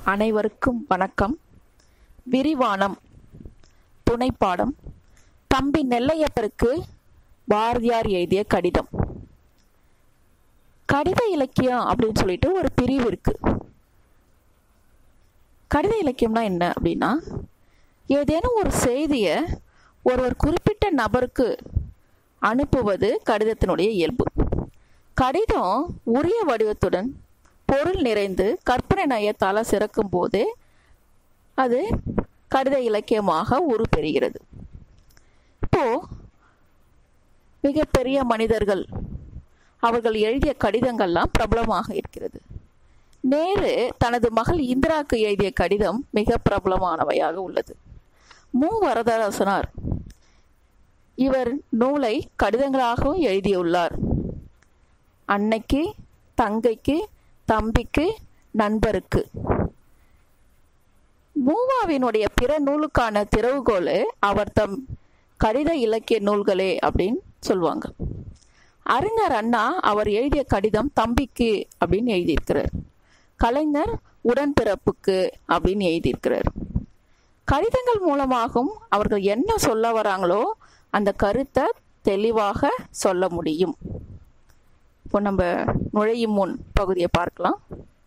அனைவருக்கும் வணக்கம் விரிவானம் துணைப்பாடம் தம்பி நெல்லையப்பருக்கு பாரதியார் எழுதிய கடிதம் கடித இலக்கியம் அப்படின்னு சொல்லிட்டு ஒரு பிரிவு இருக்கு கடித இலக்கியம்னா என்ன அப்படின்னா ஏதேனும் ஒரு செய்தியை ஒருவர் குறிப்பிட்ட நபருக்கு அனுப்புவது கடிதத்தினுடைய இயல்பு கடிதம் உரிய வடிவத்துடன் பொருள் நிறைந்து கற்பனை நயத்தால் சிறக்கும் போது அது கடித இலக்கியமாக உருப்பெறுகிறது இப்போ மிகப்பெரிய மனிதர்கள் அவர்கள் எழுதிய கடிதங்கள்லாம் பிரபலமாக இருக்கிறது நேரு தனது மகள் இந்திராக்கு எழுதிய கடிதம் மிக பிரபலமானவையாக உள்ளது மு வரதராசனார் இவர் நூலை கடிதங்களாகவும் எழுதியுள்ளார் அன்னைக்கு தங்கைக்கு தம்பிக்கு நண்பருக்கு மூவாவினுடைய பிற நூலுக்கான திறவுகோல் அவர் தம் கடித இலக்கிய நூல்களே அப்படின்னு சொல்லுவாங்க அறிஞர் அண்ணா அவர் எழுதிய கடிதம் தம்பிக்கு அப்படின்னு எழுதியிருக்கிறார் கலைஞர் உடன்பிறப்புக்கு அப்படின்னு எழுதியிருக்கிறார் கடிதங்கள் மூலமாகவும் அவர்கள் என்ன சொல்ல வராங்களோ அந்த கருத்தை தெளிவாக சொல்ல முடியும் இப்போ நம்ம நுழையும் முன் பகுதியை பார்க்கலாம்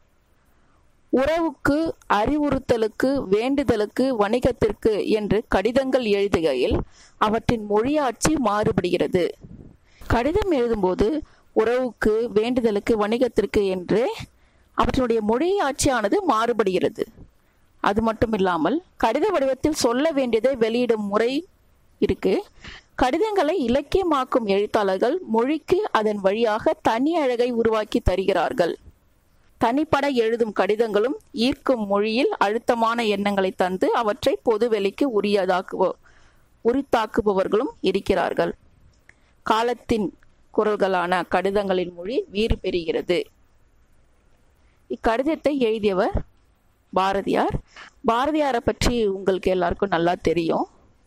உறவுக்கு அறிவுறுத்தலுக்கு வேண்டுதலுக்கு வணிகத்திற்கு என்று கடிதங்கள் எழுதுகையில் அவற்றின் மொழியாட்சி மாறுபடுகிறது கடிதம் எழுதும்போது உறவுக்கு வேண்டுதலுக்கு வணிகத்திற்கு என்று அவற்றினுடைய மொழியாட்சியானது மாறுபடுகிறது அது மட்டும் இல்லாமல் கடித வடிவத்தில் சொல்ல வேண்டியதை வெளியிடும் முறை இருக்கு கடிதங்களை இலக்கியமாக்கும் எழுத்தாளர்கள் மொழிக்கு அதன் வழியாக தனி அழகை உருவாக்கி தருகிறார்கள் தனிப்பட எழுதும் கடிதங்களும் ஈர்க்கும் மொழியில் அழுத்தமான எண்ணங்களை தந்து அவற்றை பொதுவெளிக்கு உரியதாக்குவ உரித்தாக்குபவர்களும் இருக்கிறார்கள் காலத்தின் குரல்களான கடிதங்களின் மொழி வீறு பெறுகிறது இக்கடிதத்தை எழுதியவர் பாரதியார் பாரதியாரை பற்றி உங்களுக்கு எல்லாருக்கும் நல்லா தெரியும்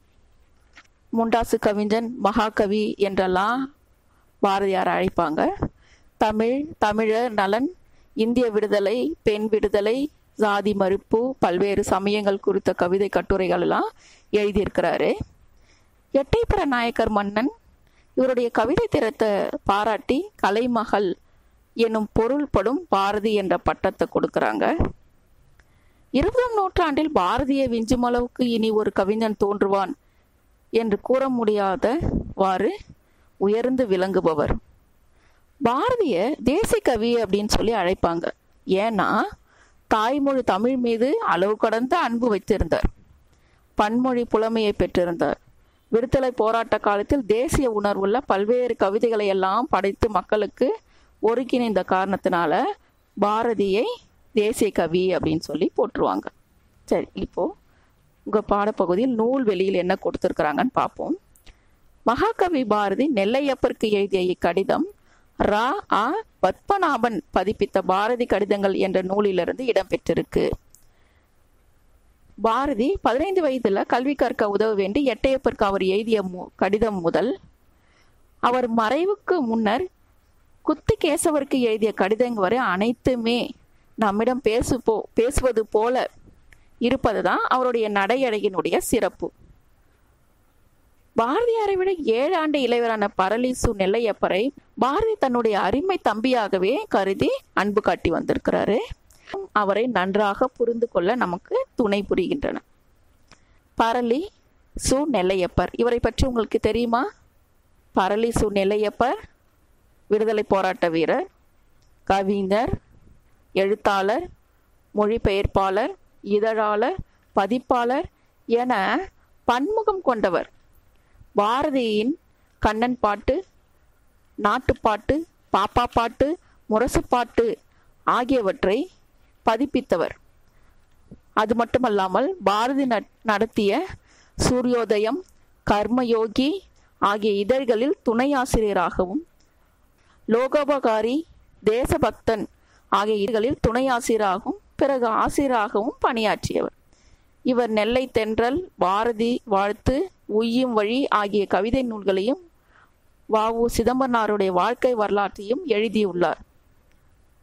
முண்டாசு கவிஞன் மகாகவி என்றெல்லாம் பாரதியார் அழைப்பாங்க தமிழ் தமிழர் நலன் இந்திய விடுதலை பெண் விடுதலை சாதி மறுப்பு பல்வேறு சமயங்கள் குறித்த கவிதை கட்டுரைகள் எல்லாம் எழுதியிருக்கிறாரு எட்டைப்புற நாயக்கர் மன்னன் இவருடைய கவிதை திறத்தை பாராட்டி கலைமகள் என்னும் பொருள்படும் பாரதி என்ற பட்டத்தை கொடுக்குறாங்க இருபதாம் நூற்றாண்டில் பாரதிய விஞ்சும் அளவுக்கு இனி ஒரு கவிஞன் தோன்றுவான் என்று கூற முடியாதவாறு உயர்ந்து விளங்குபவர் பாரதிய தேசிய கவி அப்படின்னு சொல்லி அழைப்பாங்க ஏன்னா தாய்மொழி தமிழ் மீது அளவு கடந்த அன்பு வைத்திருந்தார் பன்மொழி புலமையை பெற்றிருந்தார் விடுதலை போராட்ட காலத்தில் தேசிய உணர்வுள்ள பல்வேறு கவிதைகளை எல்லாம் படைத்து மக்களுக்கு ஒருங்கிணைந்த காரணத்தினால பாரதியை தேசிய கவி அப்படின்னு சொல்லி போட்டுருவாங்க சரி இப்போ உங்க பாடப்பகுதியில் நூல் வெளியில் என்ன கொடுத்துருக்குறாங்கன்னு பார்ப்போம் மகாகவி பாரதி நெல்லையப்பருக்கு எழுதிய இக்கடிதம் ரா ஆ பத்மநாபன் பதிப்பித்த பாரதி கடிதங்கள் என்ற நூலிலிருந்து இடம்பெற்றிருக்கு பாரதி பதினைந்து வயதுல கல்வி கற்க உதவ வேண்டி எட்டையப்பருக்கு அவர் எழுதிய கடிதம் முதல் அவர் மறைவுக்கு முன்னர் குத்து கேசவருக்கு எழுதிய கடிதங்கள் வரை அனைத்துமே நம்மிடம் பேசு போ பேசுவது போல இருப்பது தான் அவருடைய நடையழகினுடைய சிறப்பு பாரதியாரை விட ஏழு ஆண்டு இளைவரான பரளிசு நெல்லையப்பரை பாரதி தன்னுடைய அருமை தம்பியாகவே கருதி அன்பு காட்டி வந்திருக்கிறாரு அவரை நன்றாக புரிந்து கொள்ள நமக்கு துணை புரிகின்றன பரளி சு நெல்லையப்பர் இவரை பற்றி உங்களுக்கு தெரியுமா பரளி சு நெல்லையப்பர் விடுதலை போராட்ட வீரர் கவிஞர் எழுத்தாளர் மொழிபெயர்ப்பாளர் இதழாளர் பதிப்பாளர் என பன்முகம் கொண்டவர் பாரதியின் கண்ணன் பாட்டு நாட்டுப்பாட்டு பாப்பா பாட்டு முரசுப்பாட்டு ஆகியவற்றை பதிப்பித்தவர் அது மட்டுமல்லாமல் பாரதி நடத்திய சூரியோதயம் கர்மயோகி ஆகிய இதழ்களில் துணை ஆசிரியராகவும் லோகோபகாரி தேசபக்தன் ஆகிய இதழ்களில் துணை ஆசிரியராகவும் பிறகு ஆசிரியராகவும் பணியாற்றியவர் இவர் நெல்லை தென்றல் பாரதி வாழ்த்து உய்யும் வழி ஆகிய கவிதை நூல்களையும் வ உ சிதம்பரனாருடைய வாழ்க்கை வரலாற்றையும் எழுதியுள்ளார்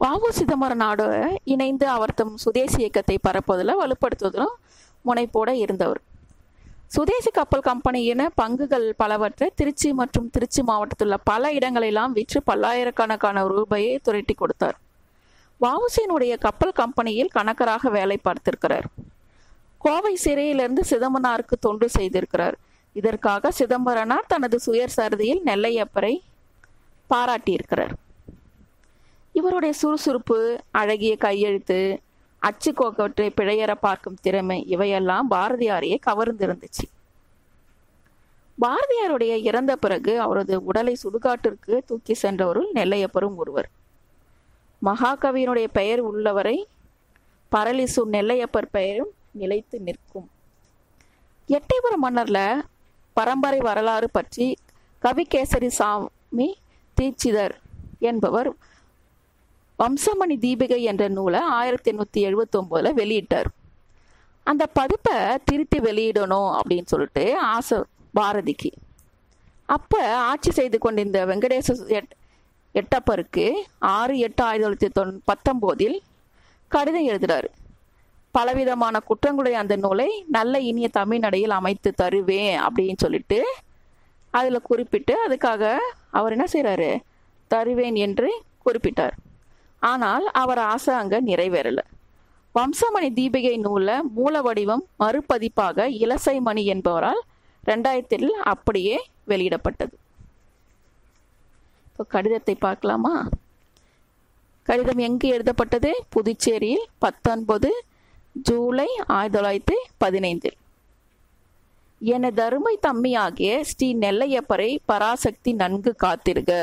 வாவு சிதம்பரம் நாடு இணைந்து அவர் தம் சுதேசி இயக்கத்தை பரப்புவதில் வலுப்படுத்துவதிலும் முனைப்போட இருந்தவர் சுதேசி கப்பல் கம்பெனியின பங்குகள் பலவற்றை திருச்சி மற்றும் திருச்சி மாவட்டத்தில் உள்ள பல இடங்களெல்லாம் விற்று பல்லாயிரக்கணக்கான ரூபாயை துரட்டி கொடுத்தார் வவுசியினுடைய கப்பல் கம்பெனியில் கணக்கராக வேலை பார்த்திருக்கிறார் கோவை சிறையிலிருந்து சிதம்பரனாருக்கு தொண்டு செய்திருக்கிறார் இதற்காக சிதம்பரனார் தனது சுயசரிதையில் நெல்லையப்பரை பாராட்டியிருக்கிறார் இவருடைய சுறுசுறுப்பு அழகிய கையெழுத்து அச்சு கோக்கவற்றை பிழையற பார்க்கும் திறமை இவையெல்லாம் பாரதியாரையே கவர்ந்திருந்துச்சு பாரதியாருடைய இறந்த பிறகு அவரது உடலை சுடுகாட்டிற்கு தூக்கி சென்றவருள் நெல்லையப்பரும் ஒருவர் மகாகவியினுடைய பெயர் உள்ளவரை பரளிசு நெல்லையப்பர் பெயரும் நிலைத்து நிற்கும் எட்டயபுரம் மன்னர்ல பரம்பரை வரலாறு பற்றி கவிகேசரி சாமி தீட்சிதர் என்பவர் வம்சமணி தீபிகை என்ற நூலை ஆயிரத்தி எண்ணூற்றி எழுபத்தி ஒம்போதுல வெளியிட்டார் அந்த பதிப்பை திருத்தி வெளியிடணும் அப்படின்னு சொல்லிட்டு ஆசை பாரதிக்கு அப்போ ஆட்சி செய்து கொண்டிருந்த வெங்கடேச எட் எட்டப்பருக்கு ஆறு எட்டு ஆயிரத்தி தொள்ளாயிரத்தி தொன் பத்தொம்போதில் கடிதம் எழுதுறாரு பலவிதமான குற்றங்களுடைய அந்த நூலை நல்ல இனிய தமிழ் நடையில் அமைத்து தருவேன் அப்படின்னு சொல்லிட்டு அதில் குறிப்பிட்டு அதுக்காக அவர் என்ன செய்கிறாரு தருவேன் என்று குறிப்பிட்டார் ஆனால் அவர் ஆசை அங்கே நிறைவேறலை வம்சமணி தீபிகை நூலை மூல வடிவம் மறுபதிப்பாக இலசைமணி என்பவரால் ரெண்டாயிரத்தில் அப்படியே வெளியிடப்பட்டது இப்போ கடிதத்தை பார்க்கலாமா கடிதம் எங்கு எழுதப்பட்டது புதுச்சேரியில் பத்தொன்பது ஜூலை ஆயிரத்தி தொள்ளாயிரத்தி பதினைந்தில் எனது அருமை தம்மியாகிய ஸ்ரீ நெல்லையப்பரை பராசக்தி நன்கு காத்திருக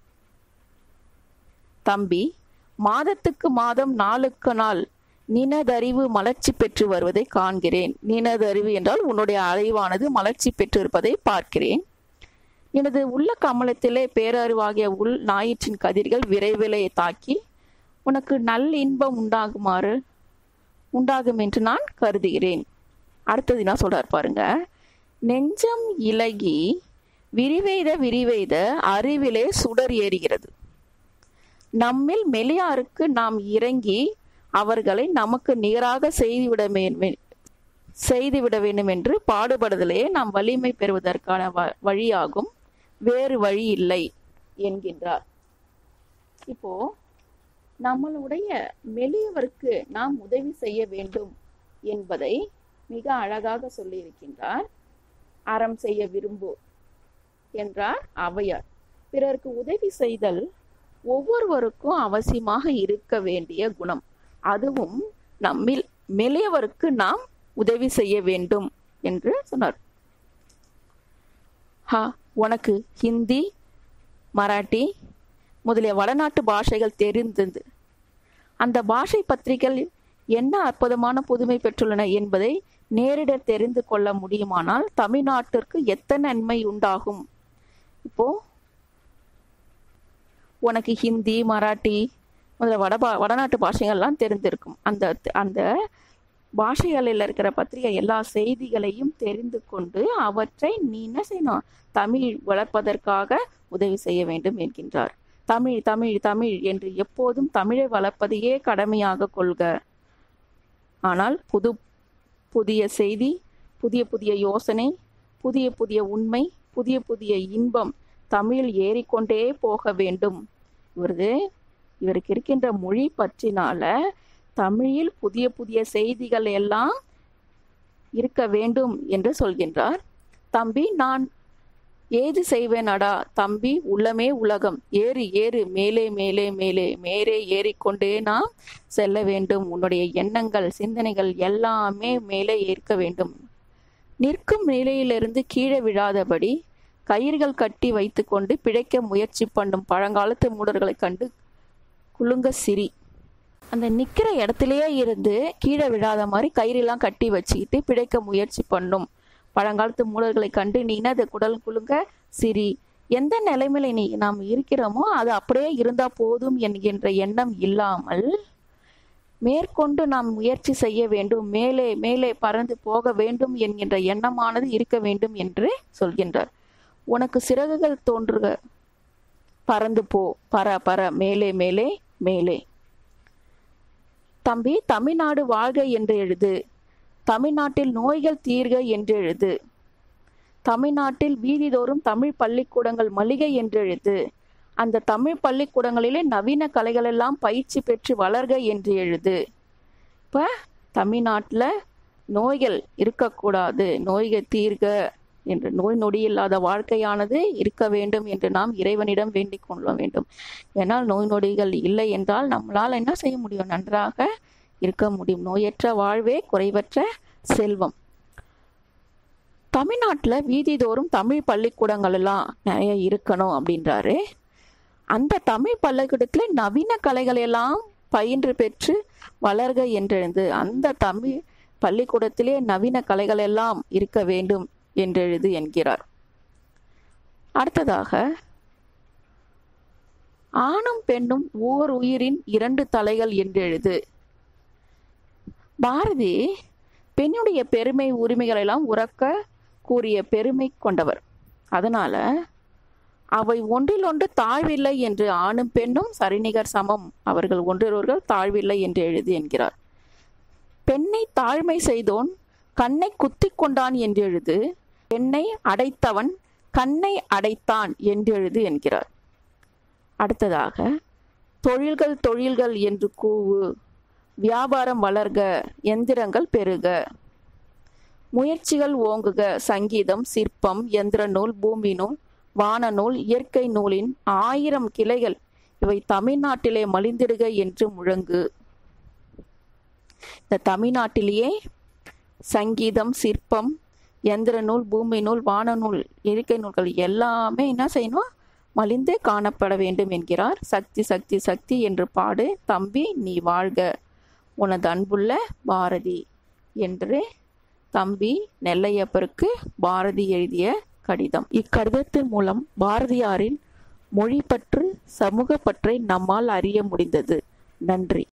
தம்பி மாதத்துக்கு மாதம் நாளுக்கு நாள் நினதறிவு மலர்ச்சி பெற்று வருவதை காண்கிறேன் நினதறிவு என்றால் உன்னுடைய அறிவானது மலர்ச்சி பெற்று இருப்பதை பார்க்கிறேன் எனது உள்ள கமலத்திலே பேரறிவாகிய உள் ஞாயிற்றின் கதிர்கள் விரைவிலே தாக்கி உனக்கு நல் இன்பம் உண்டாகுமாறு உண்டாகும் என்று நான் கருதுகிறேன் அடுத்தது என்ன சொல்றார் பாருங்க நெஞ்சம் இலகி விரிவெய்த விரிவெய்த அறிவிலே சுடர் ஏறுகிறது நம்மில் மெலியாருக்கு நாம் இறங்கி அவர்களை நமக்கு நேராக செய்துவிட வே- செய்துவிட வேண்டும் என்று பாடுபடுதலே நாம் வலிமை பெறுவதற்கான வ- வழியாகும் வேறு வழி இல்லை என்கின்றார் இப்போ நம்மளுடைய மெலியவருக்கு நாம் உதவி செய்ய வேண்டும் என்பதை மிக அழகாக சொல்லியிருக்கின்றார் அறம் செய்ய விரும்பு என்றார் ஔவையார் பிறருக்கு உதவி செய்தல் ஒவ்வொருவருக்கும் அவசியமாக இருக்க வேண்டிய குணம் அதுவும் நம்மில் மெலியவருக்கு நாம் உதவி செய்ய வேண்டும் என்று சொன்னார் ஹா உனக்கு ஹிந்தி மராட்டி முதலிய வடநாட்டு பாஷைகள் தெரிந்தது அந்த பாஷை பத்திரிகைகள் என்ன அற்புதமான புதுமை பெற்றுள்ளன என்பதை நேரிட தெரிந்து கொள்ள முடியுமானால் தமிழ்நாட்டிற்கு எத்தனை நன்மை உண்டாகும் இப்போ உனக்கு ஹிந்தி மராட்டி முதல்ல வட பா வடநாட்டு பாஷைகள்லாம் தெரிந்திருக்கும் அந்த அந்த பாஷைகளில் இருக்கிற பத்திரிகை எல்லா செய்திகளையும் தெரிந்து கொண்டு அவற்றை நீ என்ன செய்யணும் தமிழ் வளர்ப்பதற்காக உதவி செய்ய வேண்டும் என்கின்றார் தமிழ் தமிழ் தமிழ் என்று எப்போதும் தமிழை வளர்ப்பதையே கடமையாக கொள்க ஆனால் புது புதிய செய்தி புதிய புதிய யோசனை புதிய புதிய உண்மை புதிய புதிய இன்பம் தமிழில் ஏறிக்கொண்டே போக வேண்டும் இவரது இவருக்கு இருக்கின்ற மொழி பற்றினால தமிழில் புதிய புதிய செய்திகள் எல்லாம் இருக்க வேண்டும் என்று சொல்கின்றார் தம்பி நான் ஏது செய்வேனடா தம்பி உள்ளமே உலகம் ஏறு ஏறு மேலே மேலே மேலே மேலே ஏறிக்கொண்டே நாம் செல்ல வேண்டும் உன்னுடைய எண்ணங்கள் சிந்தனைகள் எல்லாமே மேலே ஏற்க வேண்டும் நிற்கும் நிலையிலிருந்து கீழே விழாதபடி கயிறுகள் கட்டி வைத்துக்கொண்டு பிழைக்க முயற்சி பண்ணும் பழங்காலத்து மூடர்களை கண்டு குலுங்க சிரி அந்த நிற்கிற இடத்துலயே இருந்து கீழே விழாத மாதிரி கயிறெல்லாம் கட்டி வச்சுக்கிட்டு பிழைக்க முயற்சி பண்ணும் பழங்காலத்து மூடர்களை கண்டு நீ அது குடல் குலுங்க சிரி எந்த நிலைமையில நீ நாம் இருக்கிறோமோ அது அப்படியே இருந்தா போதும் என்கின்ற எண்ணம் இல்லாமல் மேற்கொண்டு நாம் முயற்சி செய்ய வேண்டும் மேலே மேலே பறந்து போக வேண்டும் என்கின்ற எண்ணமானது இருக்க வேண்டும் என்று சொல்கின்றார் உனக்கு சிறகுகள் தோன்றுக பறந்து போ பற பற மேலே மேலே மேலே தம்பி தமிழ்நாடு வாழ்க என்று எழுது தமிழ்நாட்டில் நோய்கள் தீர்க என்று எழுது தமிழ்நாட்டில் வீதிதோறும் தமிழ் பள்ளிக்கூடங்கள் மளிகை என்று எழுது அந்த தமிழ் பள்ளிக்கூடங்களிலே நவீன கலைகள் எல்லாம் பயிற்சி பெற்று வளர்க என்று எழுது இப்போ தமிழ்நாட்டில் நோய்கள் இருக்கக்கூடாது நோய்கள் தீர்க என்று நோய் நொடி இல்லாத வாழ்க்கையானது இருக்க வேண்டும் என்று நாம் இறைவனிடம் வேண்டிக் கொள்ள வேண்டும் ஏன்னால் நோய் நொடிகள் இல்லை என்றால் நம்மளால் என்ன செய்ய முடியும் நன்றாக இருக்க முடியும் நோயற்ற வாழ்வே குறைவற்ற செல்வம் தமிழ்நாட்டில் வீதிதோறும் தமிழ் பள்ளிக்கூடங்கள் எல்லாம் நிறைய இருக்கணும் அப்படின்றாரு அந்த தமிழ் பள்ளிக்கூடத்தில் நவீன கலைகள் எல்லாம் பயின்று பெற்று வளர்க என்றெழுந்து அந்த தமிழ் பள்ளிக்கூடத்திலே நவீன கலைகள் எல்லாம் இருக்க வேண்டும் என்றெழுது என்கிறார் அடுத்ததாக ஆணும் பெண்ணும் ஓர் உயிரின் இரண்டு தலைகள் என்றெழுது பாரதி பெண்ணுடைய பெருமை உரிமைகள் எல்லாம் உறக்க கூறிய பெருமை கொண்டவர் அதனால அவை ஒன்றிலொன்று தாழ்வில்லை என்று ஆணும் பெண்ணும் சரிநிகர் சமம் அவர்கள் ஒன்றொருவர்கள் தாழ்வில்லை என்று எழுதி என்கிறார் பெண்ணை தாழ்மை செய்தோன் கண்ணை குத்தி கொண்டான் என்று எழுது பெண்ணை அடைத்தவன் கண்ணை அடைத்தான் என்று எழுது என்கிறார் அடுத்ததாக தொழில்கள் தொழில்கள் என்று கூவு வியாபாரம் வளர்க எந்திரங்கள் பெருக முயற்சிகள் ஓங்குக சங்கீதம் சிற்பம் எந்திர நூல் பூமி நூல் வான நூல் இயற்கை நூலின் ஆயிரம் கிளைகள் இவை தமிழ்நாட்டிலே மலிந்திடுக என்று முழங்கு இந்த தமிழ்நாட்டிலேயே சங்கீதம் சிற்பம் எந்திர நூல் பூமி நூல் வான நூல் இயற்கை நூல்கள் எல்லாமே என்ன செய்யணும் மலிந்து காணப்பட வேண்டும் என்கிறார் சக்தி சக்தி சக்தி என்று பாடு தம்பி நீ வாழ்க உனது அன்புள்ள பாரதி என்று தம்பி நெல்லையப்பருக்கு பாரதி எழுதிய கடிதம் இக்கடிதத்தின் மூலம் பாரதியாரின் மொழிப்பற்று சமூக பற்றை நம்மால் அறிய முடிந்தது நன்றி